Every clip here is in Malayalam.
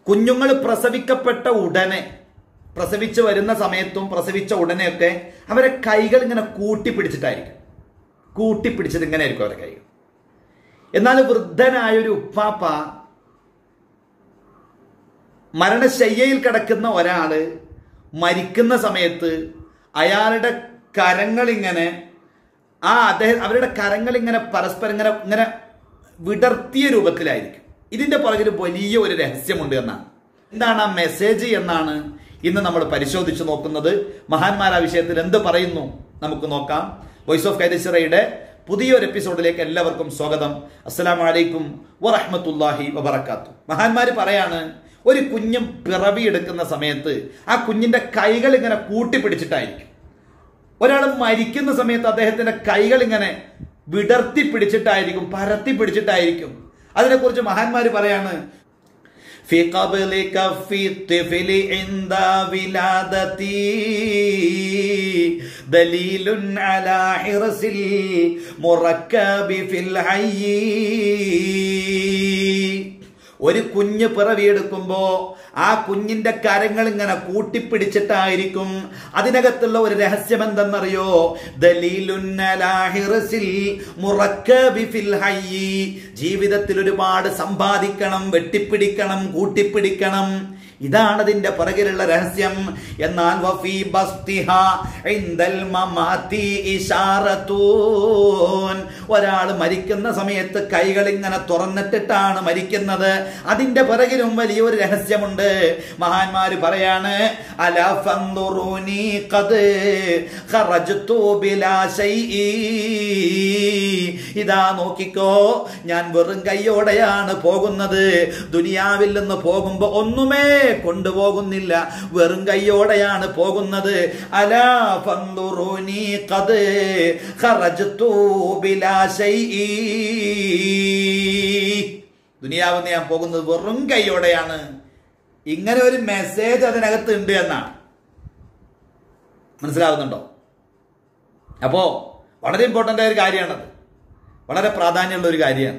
കുഞ്ഞുങ്ങൾ പ്രസവിക്കപ്പെട്ട ഉടനെ പ്രസവിച്ച് വരുന്ന സമയത്തും പ്രസവിച്ച ഉടനെയൊക്കെ അവരെ കൈകൾ ഇങ്ങനെ കൂട്ടിപ്പിടിച്ചിട്ടായിരിക്കും കൂട്ടിപ്പിടിച്ചിട്ട് ഇങ്ങനെ ആയിരിക്കും അവരെ കൈകൾ എന്നാൽ വൃദ്ധനായൊരു ഉപ്പാപ്പ മരണശയ്യയിൽ കിടക്കുന്ന ഒരാള് മരിക്കുന്ന സമയത്ത് അയാളുടെ കരങ്ങൾ ഇങ്ങനെ ആ അദ്ദേഹം അവരുടെ കരങ്ങൾ ഇങ്ങനെ പരസ്പരം ഇങ്ങനെ ഇങ്ങനെ വിടർത്തിയ രൂപത്തിലായിരിക്കും ഇതിന്റെ പുറകിൽ വലിയ ഒരു രഹസ്യമുണ്ട് എന്നാണ് എന്താണ് ആ മെസ്സേജ് എന്നാണ് ഇന്ന് നമ്മൾ പരിശോധിച്ച് നോക്കുന്നത് മഹാന്മാർ ആ വിഷയത്തിൽ എന്ത് പറയുന്നു നമുക്ക് നോക്കാം വോയിസ് ഓഫ് കൈതശ്ശിറയുടെ പുതിയൊരു എപ്പിസോഡിലേക്ക് എല്ലാവർക്കും സ്വാഗതം അസ്സലാം വലൈക്കും വറഹമത്തല്ലാഹി വബർക്കാത്തു മഹാന്മാർ പറയാണ് ഒരു കുഞ്ഞും പിറവിയെടുക്കുന്ന സമയത്ത് ആ കുഞ്ഞിന്റെ കൈകൾ ഇങ്ങനെ കൂട്ടിപ്പിടിച്ചിട്ടായിരിക്കും ഒരാൾ മരിക്കുന്ന സമയത്ത് അദ്ദേഹത്തിന്റെ കൈകൾ ഇങ്ങനെ വിടർത്തി പിടിച്ചിട്ടായിരിക്കും പരത്തി പിടിച്ചിട്ടായിരിക്കും അതിനെക്കുറിച്ച് മഹാന്മാര് പറയാണ് في قبل كف الطفل عند ولادتي دليل على حرص المركب في الحي ഒരു കുഞ്ഞ് പിറവിയെടുക്കുമ്പോ ആ കുഞ്ഞിന്റെ കരങ്ങൾ ഇങ്ങനെ കൂട്ടിപ്പിടിച്ചിട്ടായിരിക്കും അതിനകത്തുള്ള ഒരു രഹസ്യം എന്തെന്നറിയോ ദലീലുന്നലാഹിറസിൽ മുറക്കബി ഫിൽ ഹയ്യി ജീവിതത്തിൽ ഒരുപാട് സമ്പാദിക്കണം വെട്ടിപ്പിടിക്കണം കൂട്ടിപ്പിടിക്കണം ഇതാണ് അതിന്റെ പുറകിലുള്ള രഹസ്യം എന്നാൽ വഫീ ബസ്തിഹ ഇൻദൽ മമാതി ഇശാറത്തൂൻ ഒരാൾ മരിക്കുന്ന സമയത്ത് കൈകൾ ഇങ്ങനെ തുറന്നിട്ടിട്ടാണ് മരിക്കുന്നത് അതിന്റെ പിറകിലും വലിയൊരു രഹസ്യമുണ്ട് മഹാന്മാര് പറയാണ് അല ഫന്ദുറൂനി ഖദ് ഖറജ്തു ബിലാ ശൈഇ ഇതാ നോക്കിക്കോ ഞാൻ വെറും കൈയോടെയാണ് പോകുന്നത് ദുനിയാവിൽ നിന്ന് പോകുമ്പോ ഒന്നുമേ കൊണ്ടുപോകുന്നില്ല വെറും കൈയോടെയാണ് പോകുന്നത് അലാ ഫന്ദുറൂനി ഖദ് ഖറജ്തു ബിലാ ശൈഇ ദുനിയാവിൽ ഞാൻ പോകുന്നത് വെറും കൈയോടെയാണ് ഇങ്ങനെ ഒരു മെസ്സേജ് അതിനകത്ത് ഉണ്ട് എന്നാണ് മനസ്സിലാവുന്നുണ്ടോ അപ്പോ വളരെ ഇമ്പോർട്ടൻ്റ് ആയ ഒരു കാര്യമാണത് വളരെ പ്രാധാന്യമുള്ള ഒരു കാര്യമാണ്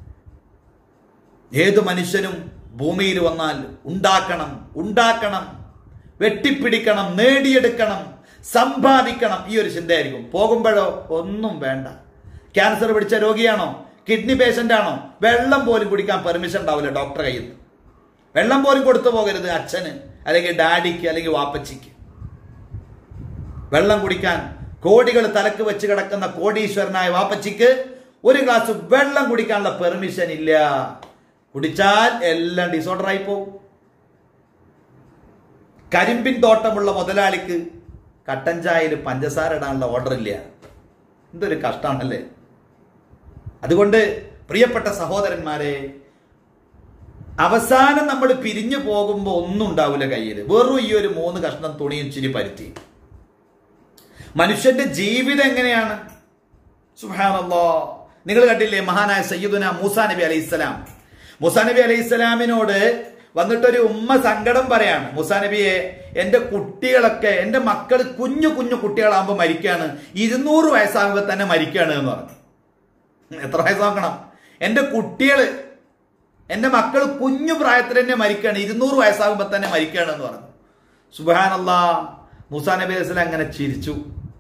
ഏത് മനുഷ്യനും ഭൂമിയിൽ വന്നാൽ ഉണ്ടാക്കണം ഉണ്ടാക്കണം വെട്ടിപ്പിടിക്കണം നേടിയെടുക്കണം സമ്പാദിക്കണം ഈ ഒരു ചിന്തയായിരിക്കും പോകുമ്പോഴോ ഒന്നും വേണ്ട ക്യാൻസർ പിടിച്ച രോഗിയാണോ കിഡ്നി പേഷ്യന്റ് ആണോ വെള്ളം പോലും കുടിക്കാൻ പെർമിഷൻ ഉണ്ടാവില്ല ഡോക്ടറെ കയ്യിൽ നിന്ന് വെള്ളം പോലും കൊടുത്തു പോകരുത് അച്ഛന് അല്ലെങ്കിൽ ഡാഡിക്ക് അല്ലെങ്കിൽ വാപ്പച്ചിക്ക് വെള്ളം കുടിക്കാൻ കോടികൾ തലക്ക് വെച്ച് കിടക്കുന്ന കോടീശ്വരനായ വാപ്പച്ചിക്ക് ഒരു ഗ്ലാസ് വെള്ളം കുടിക്കാനുള്ള പെർമിഷൻ ഇല്ല കുടിച്ചാൽ എല്ലാം ഡിസോർഡർ ആയി പോകും കരിമ്പിൻ തോട്ടമുള്ള മുതലാളിക്ക് കട്ടൻ ചായയിൽ പഞ്ചസാര ഇടാനുള്ള ഓർഡർ ഇല്ല എന്തൊരു കഷ്ടമാണല്ലേ അതുകൊണ്ട് പ്രിയപ്പെട്ട സഹോദരന്മാരെ അവസാനം നമ്മൾ പിരിഞ്ഞു പോകുമ്പോൾ ഒന്നും ഉണ്ടാവില്ല കയ്യിൽ വെറും ഈ ഒരു മൂന്ന് കഷ്ണം തുണിയും ചിരി പരുത്തി മനുഷ്യന്റെ ജീവിതം എങ്ങനെയാണ് സുഹാനല്ലോ നിങ്ങൾ കണ്ടില്ലേ മഹാനായ സയ്യിദുന മൂസാ നബി അലൈഹി സ്വലാം മൂസാ നബി അലൈഹി സ്വലാമിനോട് വന്നിട്ടൊരു ഉമ്മ സങ്കടം പറയാണ് മൂസാ നബിയെ എന്റെ കുട്ടികളൊക്കെ എന്റെ മക്കൾ കുഞ്ഞു കുഞ്ഞു കുട്ടികളാകുമ്പോൾ മരിക്കുകയാണ് ഇരുന്നൂറ് വയസ്സാകുമ്പോൾ തന്നെ മരിക്കുകയാണ് എന്ന് പറഞ്ഞു എത്ര വയസ്സ് നോക്കണം എന്റെ കുട്ടികള് എന്റെ മക്കൾ കുഞ്ഞു പ്രായത്തിൽ തന്നെ മരിക്കുകയാണ് ഇരുന്നൂറ് വയസ്സാകുമ്പോൾ തന്നെ മരിക്കുകയാണ് എന്ന് പറഞ്ഞു സുബാനല്ലാ മൂസാ നബി അലൈഹി സ്വലാം അങ്ങനെ ചിരിച്ചു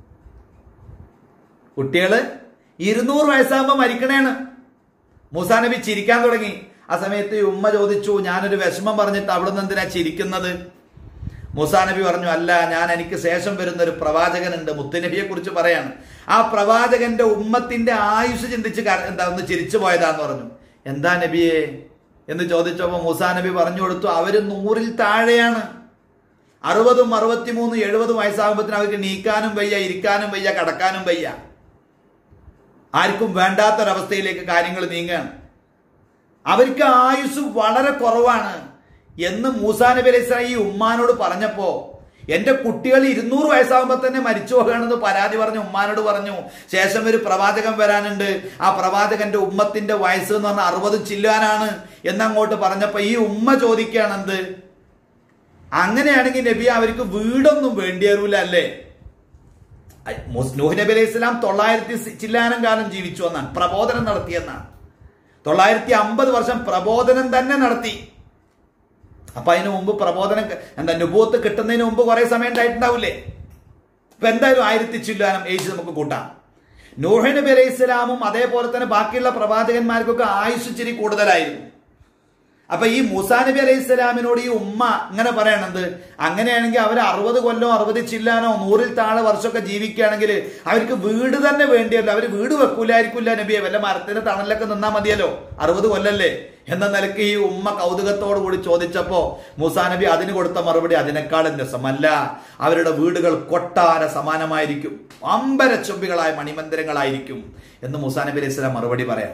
കുട്ടികള് ഇരുന്നൂറ് വയസ്സാകുമ്പോൾ മരിക്കണേണ് മൂസാ നബി ചിരിക്കാൻ തുടങ്ങി ആ സമയത്ത് ഈ ഉമ്മ ചോദിച്ചു ഞാനൊരു വിഷമം പറഞ്ഞിട്ട് അവിടുന്ന് എന്തിനാ ചിരിക്കുന്നത് മൂസാ നബി പറഞ്ഞു അല്ല ഞാൻ എനിക്ക് ശേഷം വരുന്ന ഒരു പ്രവാചകനുണ്ട് മുത്തുനബിയെ കുറിച്ച് പറയാണ് ആ പ്രവാചകന്റെ ഉമ്മത്തിന്റെ ആയുസ് ചിന്തിച്ച് കര- എന്താ ഒന്ന് ചിരിച്ചു പോയതാന്ന് പറഞ്ഞു എന്താ നബിയെ എന്ന് ചോദിച്ചപ്പോ മൂസാ നബി പറഞ്ഞു കൊടുത്തു അവര് നൂറിൽ താഴെയാണ് അറുപതും അറുപത്തിമൂന്നും എഴുപതും വയസ്സാകുമ്പോഴത്തേന് അവർക്ക് നീക്കാനും വയ്യ ഇരിക്കാനും വയ്യ കടക്കാനും വയ്യ ആർക്കും വേണ്ടാത്തൊരവസ്ഥയിലേക്ക് കാര്യങ്ങൾ നീങ്ങുകയാണ് അവർക്ക് ആയുസ് വളരെ കുറവാണ് എന്ന് മൂസാ നബി അലൈഹി സ്വലാം ഈ ഉമ്മാനോട് പറഞ്ഞപ്പോ എന്റെ കുട്ടികൾ ഇരുന്നൂറ് വയസ്സാകുമ്പോൾ തന്നെ മരിച്ചു പോകണമെന്ന് പരാതി പറഞ്ഞു ഉമ്മാനോട് പറഞ്ഞു ശേഷം ഒരു പ്രവാചകൻ വരാനുണ്ട് ആ പ്രവാചകന്റെ ഉമ്മത്തിന്റെ വയസ്സ് എന്ന് പറഞ്ഞാൽ അറുപത് ചില്ലാനാണ് എന്നങ്ങോട്ട് പറഞ്ഞപ്പോ ഈ ഉമ്മ ചോദിക്കുകയാണ് എന്ത് അങ്ങനെയാണെങ്കിൽ നബി അവർക്ക് വീടൊന്നും വേണ്ടി വരൂല അല്ലേ മുസ്- നൂഹ് നബി അലൈഹി സ്വലാം തൊള്ളായിരത്തി സി- ചില്ലാനം കാലം ജീവിച്ചു എന്നാണ് പ്രബോധനം നടത്തിയെന്നാണ് തൊള്ളായിരത്തി അമ്പത് വർഷം പ്രബോധനം തന്നെ നടത്തി അപ്പൊ അതിന് മുമ്പ് പ്രബോധനം ക- എന്താ നുബൂത്ത് കിട്ടുന്നതിന് മുമ്പ് കുറെ സമയം ഉണ്ടായിട്ടുണ്ടാവില്ലേ ഇപ്പൊ എന്തായാലും ആയിരത്തി ചില്ലാനം ഏജ് നമുക്ക് കൂട്ടാം നൂഹ് നബി അലൈഹി ഇസ്ലാമും അതേപോലെ തന്നെ ബാക്കിയുള്ള പ്രവാചകന്മാർക്കൊക്കെ ആയുസ് ഇച്ചിരി കൂടുതലായിരുന്നു അപ്പൊ ഈ മൂസാ നബി അലൈഹി സ്വലാമിനോട് ഈ ഉമ്മ ഇങ്ങനെ പറയണത് അങ്ങനെയാണെങ്കിൽ അവർ അറുപത് കൊല്ലോ അറുപത് ചില്ലാനോ നൂറിൽ താഴെ വർഷമൊക്കെ ജീവിക്കുകയാണെങ്കിൽ അവർക്ക് വീട് തന്നെ വേണ്ടിയല്ലോ അവർ വീട് വെക്കൂലായിരിക്കില്ല നബിയെ വല്ല മരത്തിന്റെ തണലൊക്കെ നിന്നാ മതിയല്ലോ അറുപത് കൊല്ലല്ലേ എന്ന നിലയ്ക്ക് ഈ ഉമ്മ കൗതുകത്തോടു കൂടി ചോദിച്ചപ്പോ മൂസാ നബി അതിന് കൊടുത്ത മറുപടി അതിനേക്കാളും രസമല്ല അവരുടെ വീടുകൾ കൊട്ടാര സമാനമായിരിക്കും അമ്പര ചുംബികളായ മണിമന്ദിരങ്ങളായിരിക്കും എന്ന് മൂസാ നബി അലൈഹി സ്വലാം മറുപടി പറയാം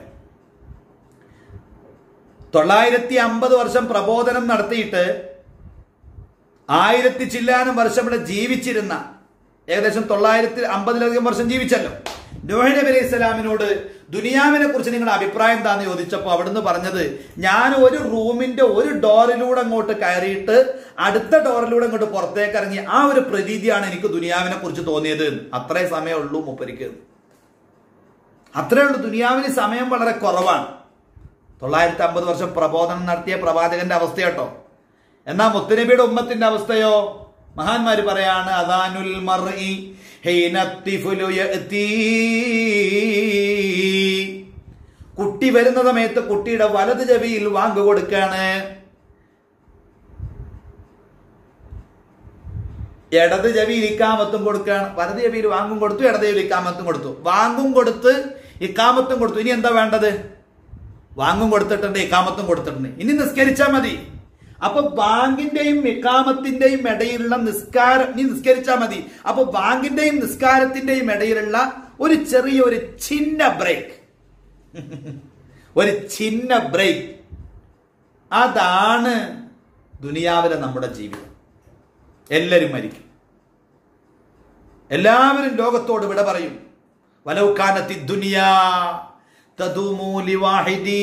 തൊള്ളായിരത്തി അമ്പത് വർഷം പ്രബോധനം നടത്തിയിട്ട് ആയിരത്തി ചില്ലാനും വർഷം ഇവിടെ ജീവിച്ചിരുന്ന ഏകദേശം തൊള്ളായിരത്തി അമ്പതിലധികം വർഷം ജീവിച്ചല്ലോ നോഹി നബി അലൈഹി സ്വലാമിനോട് ദുനിയാവിനെ കുറിച്ച് നിങ്ങളുടെ അഭിപ്രായം എന്താന്ന് ചോദിച്ചപ്പോൾ അവിടുന്ന് പറഞ്ഞത് ഞാൻ ഒരു റൂമിന്റെ ഒരു ഡോറിലൂടെ അങ്ങോട്ട് കയറിയിട്ട് അടുത്ത ഡോറിലൂടെ അങ്ങോട്ട് പുറത്തേക്ക് ഇറങ്ങി ആ ഒരു പ്രതീതിയാണ് എനിക്ക് ദുനിയാവിനെ കുറിച്ച് തോന്നിയത് അത്രേ സമയമുള്ളൂ മൂപ്പരിക്ക് അത്രേ ഉള്ളൂ ദുനിയാവിന് സമയം വളരെ കുറവാണ് തൊള്ളായിരത്തി അമ്പത് വർഷം പ്രബോധനം നടത്തിയ പ്രവാചകന്റെ അവസ്ഥ കേട്ടോ എന്നാ മുത്തുനബിയുടെ ഉമ്മത്തിന്റെ അവസ്ഥയോ മഹാന്മാര് പറയാണ് അദാനുൽ മർഇ ഹീന തിഫുലു യഅ്തീ. കുട്ടി വരുന്ന സമയത്ത് കുട്ടിയുടെ വലത് ചെവിയിൽ വാങ്ക് കൊടുക്കാണ് ഇടത് ചെവിയിൽ ഇക്കാമത്തും കൊടുക്കാണ് വലത് ചെവിയിൽ വാങ്ങും കൊടുത്തു ഇടത് ചെവിയിൽ ഇക്കാമത്തും കൊടുത്തു വാങ്ങും കൊടുത്ത് ഇക്കാമത്തും കൊടുത്തു ഇനി എന്താ വേണ്ടത് വാങ്ങും കൊടുത്തിട്ടുണ്ട് ഇക്കാമത്തും കൊടുത്തിട്ടുണ്ട് ഇനി നിസ്കരിച്ചാൽ മതി അപ്പൊ ബാങ്കിന്റെയും ഇക്കാമത്തിന്റെയും ഇടയിലുള്ള നിസ്കാരം നീ നിസ്കരിച്ചാൽ മതി അപ്പൊ ബാങ്കിന്റെയും നിസ്കാരത്തിന്റെയും ഇടയിലുള്ള ഒരു ചെറിയ ഒരു ചിന്ന ബ്രേക്ക് ഒരു ചിന്ന ബ്രേക്ക് അതാണ് ദുനിയാവിലെ നമ്മുടെ ജീവിതം എല്ലാവരും മരിക്കും എല്ലാവരും ലോകത്തോട് വിട പറയും വലൗക്കാനത്തി ദുനിയാ തദുമു ലിവാഹിദി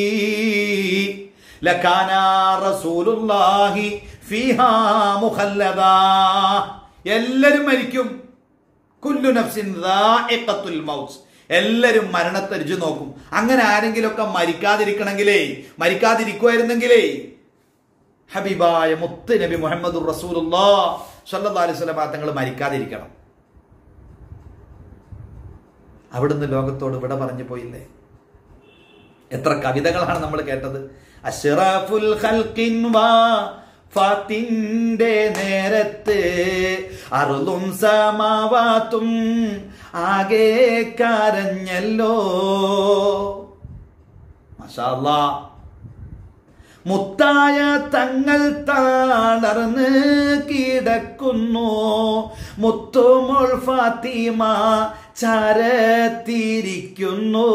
ലകാന റസൂലുള്ളാഹി ഫീഹാ മുഖല്ലദാ എല്ലാരും മരിക്കും കുല്ലു നഫ്സിൻ ദാഇഖത്തുൽ മൗത്ത് എല്ലാരും മരണത്തെ രുചി നോക്കും അങ്ങനെ ആരെങ്കിലുമൊക്കെ മരിക്കാതിരിക്കണമെങ്കിലേ മരിക്കാതിരിക്കുമായിരുന്നെങ്കിലേ ഹബീബായ മുത്ത് നബി മുഹമ്മദ് റസൂലുള്ളാ സല്ലല്ലാഹു അലൈഹി വസല്ലം തങ്ങൾ മരിക്കാതിരിക്കണം അവിടുന്ന് ലോകത്തോട് വിട പറഞ്ഞു പോയില്ലേ എത്ര കവിതകളാണ് നമ്മൾ കേട്ടത് അഷ്റഫുൽ ഖൽഖിൻ വാ ഫാത്തിന്റെ നേരത്ത് അറുതും സമാവാത്തും ആകെ കരഞ്ഞല്ലോ മഷാ അല്ലാ മുത്തായ തങ്ങൾ താളർന്ന് കിടക്കുന്നു മുത്തുമോൾ ഫാത്തിമ ചാരത്തിരിക്കുന്നു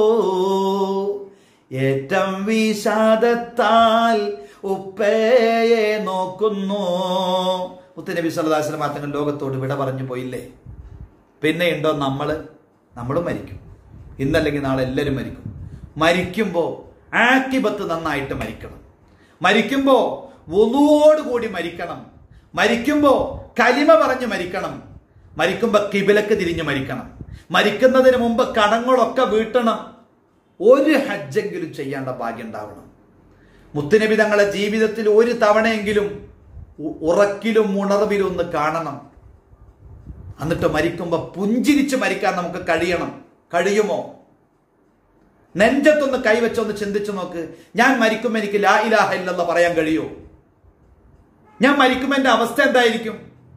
ഏറ്റം വിഷാദത്താൽ ഉപ്പയെ നോക്കുന്നു മുത്തനബി സല്ലല്ലാഹു തങ്ങൾ ലോകത്തോട് വിട പറഞ്ഞു പോയില്ലേ പിന്നെ ഉണ്ടോ നമ്മള് നമ്മളും മരിക്കും ഇന്നല്ലെങ്കിൽ നാളെ എല്ലാവരും മരിക്കും മരിക്കുമ്പോ ആക്കിബത്ത് നന്നായിട്ട് മരിക്കണം മരിക്കുമ്പോ വുളുവോട് കൂടി മരിക്കണം മരിക്കുമ്പോ കലിമ പറഞ്ഞ് മരിക്കണം മരിക്കുമ്പോ കിബിലക്ക് തിരിഞ്ഞ് മരിക്കണം മരിക്കുന്നതിന് മുമ്പ് കടങ്ങളൊക്കെ വീട്ടണം ഒരു ഹജ്ജെങ്കിലും ചെയ്യേണ്ട ഭാഗ്യം ഉണ്ടാവണം മുത്തുനബി തങ്ങളെ ജീവിതത്തിൽ ഒരു തവണയെങ്കിലും ഉ- ഉറക്കിലും ഉണർവിലും ഒന്ന് കാണണം എന്നിട്ട് മരിക്കുമ്പോ പുഞ്ചിരിച്ച് മരിക്കാൻ നമുക്ക് കഴിയണം കഴിയുമോ നെഞ്ചത്തൊന്ന് കൈവച്ചൊന്ന് ചിന്തിച്ചു നോക്ക് ഞാൻ മരിക്കുമ്പോ എനിക്ക് ലാ ഇലാഹ ഇല്ലല്ല പറയാൻ കഴിയോ ഞാൻ മരിക്കുമ്പോ എന്റെ അവസ്ഥ എന്തായിരിക്കും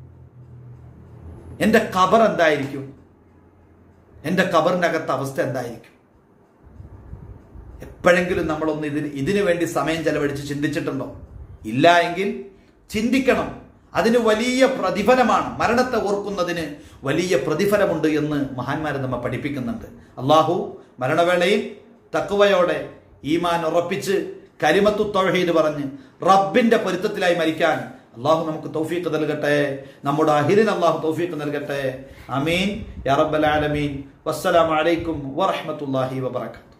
എന്റെ ഖബർ എന്തായിരിക്കും എന്റെ ഖബറിന്റെ അകത്ത് അവസ്ഥ എന്തായിരിക്കും എപ്പോഴെങ്കിലും നമ്മളൊന്ന് ഇതിന് ഇതിനു വേണ്ടി സമയം ചെലവഴിച്ച് ചിന്തിച്ചിട്ടുണ്ടോ ഇല്ല എങ്കിൽ ചിന്തിക്കണം അതിന് വലിയ പ്രതിഫലമാണ് മരണത്തെ ഓർക്കുന്നതിന് വലിയ പ്രതിഫലമുണ്ട് എന്ന് മഹാന്മാരെ നമ്മെ പഠിപ്പിക്കുന്നുണ്ട് അള്ളാഹു മരണവേളയിൽ തക്കുവയോടെ ഈമാൻ ഉറപ്പിച്ച് കരിമത്തു തൊഴഹീദ് പറഞ്ഞ് റബ്ബിന്റെ പൊരുത്തത്തിലായി മരിക്കാൻ അള്ളാഹു നമുക്ക് തൗഫീഖ് നൽകട്ടെ നമ്മുടെ അഹിരിന് അള്ളാഹു തൗഫീഖ് നൽകട്ടെ അമീൻ യാ റബ്ബൽ ആലമീൻ വസ്സലാമു അലൈക്കും വറഹ്മത്തുള്ളാഹി വബറകാതുഹു